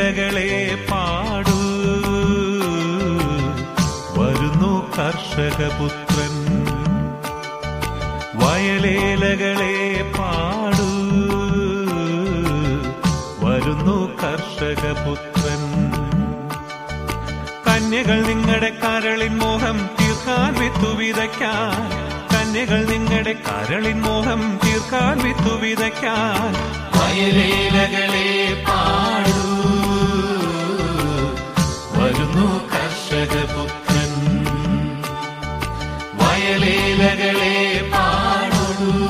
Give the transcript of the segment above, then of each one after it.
വയലേലകളെ പാടൂ വരുന്നു കർഷകപുത്രൻ വയലേലകളെ പാടൂ വരുന്നു കർഷകപുത്രൻ കന്യകൾ നിങ്ങളുടെ കരളിൻ മോഹം തീർക്കാൻ വിത്തു വിതയ്ക്കാൻ കന്യകൾ നിങ്ങളുടെ കരളിൻ മോഹം തീർക്കാൻ വിത്തു വിതയ്ക്കാൻ വയലേലകളെ പാടൂ വരുന്നു കർഷകപുത്രൻ വയലേലകളെ പാടൂ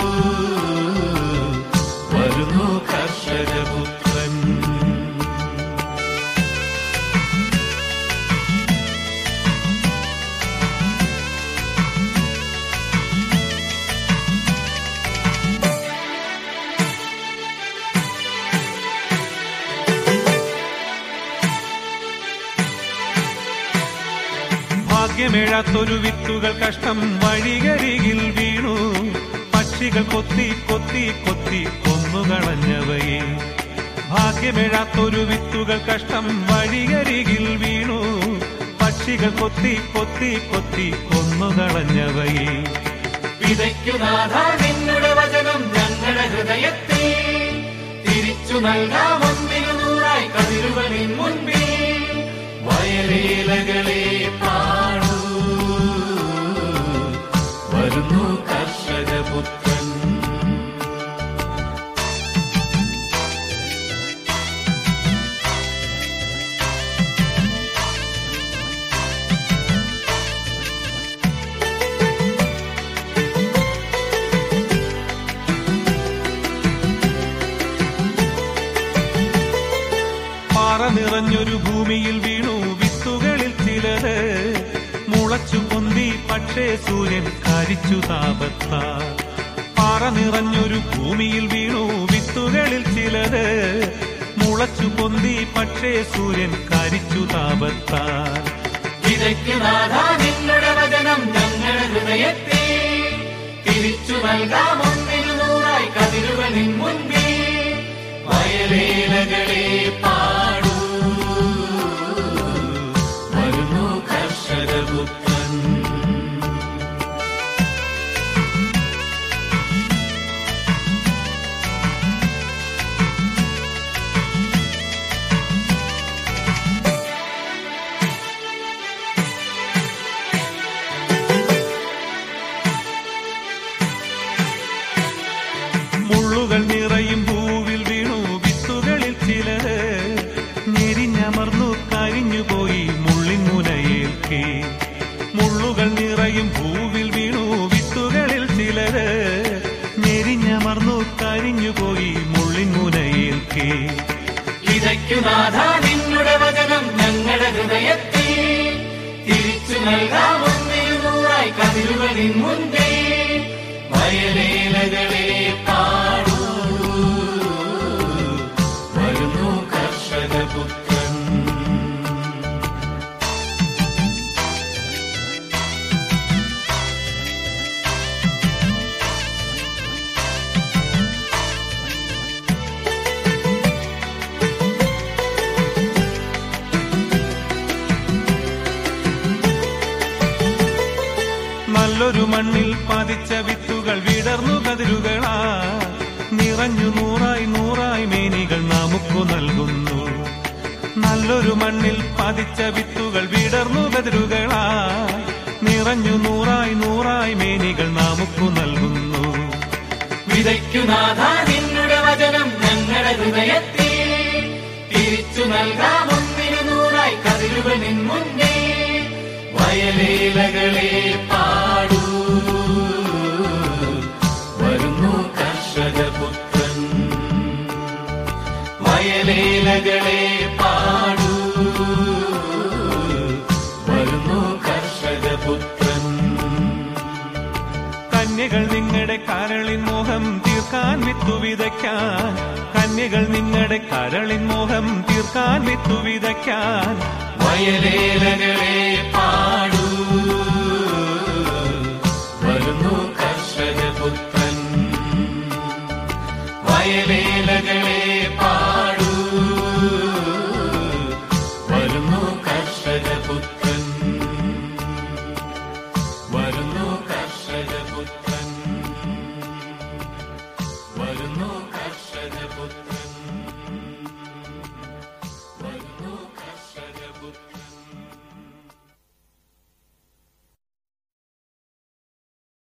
വരുന്നു കർഷകപുത്രൻ ഭാഗ്യമേഴാത്തൊരു വിത്തുകൾ കഷ്ടം വഴികരികിൽ വീണു പക്ഷികൾ കൊത്തി കൊത്തി കൊത്തി കൊന്നുകളഞ്ഞവയെ ഭാഗ്യമേഴാത്തൊരു വിത്തുകൾ കഷ്ടം വഴികരികിൽ വീണു പക്ഷികൾ കൊത്തി കൊത്തി കൊത്തി കൊന്നുകളഞ്ഞവയെ വിതയ്ക്കുനാഥ നിന്നുടെ വചനം ഞങ്ങളുടെ ഹൃദയത്തിൽ തിരിച്ചു നൽകാം ഒന്നിനു നൂറായി കതിരുകളിൻ മുൻപിൽ വയലേലകളെ പാടൂ വരുന്നു കർഷകപുത്രൻ പാറ നിറഞ്ഞൊരു ഭൂമിയിൽ വീണു വിത്തുകളിൽ ചിലത് മുളച്ചു പൊന്തി പക്ഷേ സൂര്യൻ കരിച്ചു താപത്താ പാറ നിറഞ്ഞൊരു ഭൂമിയിൽ വീണു വിത്തുകളിൽ ചിലത് മുളച്ചു പൊന്തി പക്ഷേ സൂര്യൻ കരിച്ചു താപത്താ വിതയ്ക്കുനാഥ നിന്നുടെ വചനം ഞങ്ങളുടെ ഹൃദയത്തിൽ തിരിച്ചു നൽകാം ഒന്നിനു നൂറായി കതിരുകളിൻ മുൻപിൽ വയലേലകളെ പാടൂ വരുന്നു കർഷകപുത്രൻ മുള്ളുകൾ നിറയും പൂവിൽ വീണു വിത്തുകളിൽ ചിലത് ഞെരിഞ്ഞമർന്നു കരിഞ്ഞുപോയി മുള്ളിൻ മുനയേൽക്കേ മുള്ളുകൾ നിറയും പൂവിൽ വീണു വിത്തുകളിൽ ചിലത് ഞെരിഞ്ഞമർന്നു കരിഞ്ഞുപോയി മുള്ളിൻ മുനയേൽക്കേ വിതയ്ക്കുനാഥ നിന്നുടെ വചനം ഞങ്ങളുടെ ഹൃദയത്തിൽ തിരിച്ചു നൽകാം ഒന്നിനു നൂറായി കതിരുകളിൻ മുൻപിൽ വയലേലകളെ പാടൂ വരുന്നു കർഷകപുത്രൻ നല്ലൊരു മണ്ണിൽ പതിച്ച വിത്തുകൾ വിടർന്നു കതിരുകളാ നിറഞ്ഞു നൂറായി നൂറായി മേനികൾ നമുക്കു നൽകുന്നു നല്ലൊരു മണ്ണിൽ പതിച്ച വിത്തുകൾ വിടർന്നു കതിരുകളാ നിറഞ്ഞു നൂറായി നൂറായി മേനികൾ നമുക്കു നൽകുന്നു വിതയ്ക്കുനാഥ നിന്നുടെ വചനം ഞങ്ങളുടെ ഹൃദയത്തിൽ തിരിച്ചു നൽകാം ഒന്നിനു നൂറായി കതിരുകളിൻ മുൻപിൽ വയലേലകളെ പാടൂ വരുന്നു കർഷകപുത്രൻ വയലേലകളെ പാടൂ വരുന്നു കർഷകപുത്രൻ കന്യകൾ നിങ്ങളുടെ കരളിൻ മോഹം തീർക്കാൻ വിത്തു വിതയ്ക്കാൻ കന്യകൾ നിങ്ങളുടെ കരളിൻ മോഹം തീർക്കാൻ വിത്തു വിതയ്ക്കാൻ വയലേലകളെ പാടൂ വരുന്നു കർഷകപുത്രൻ വയലേലകളെ പാടൂ പുത്രൻ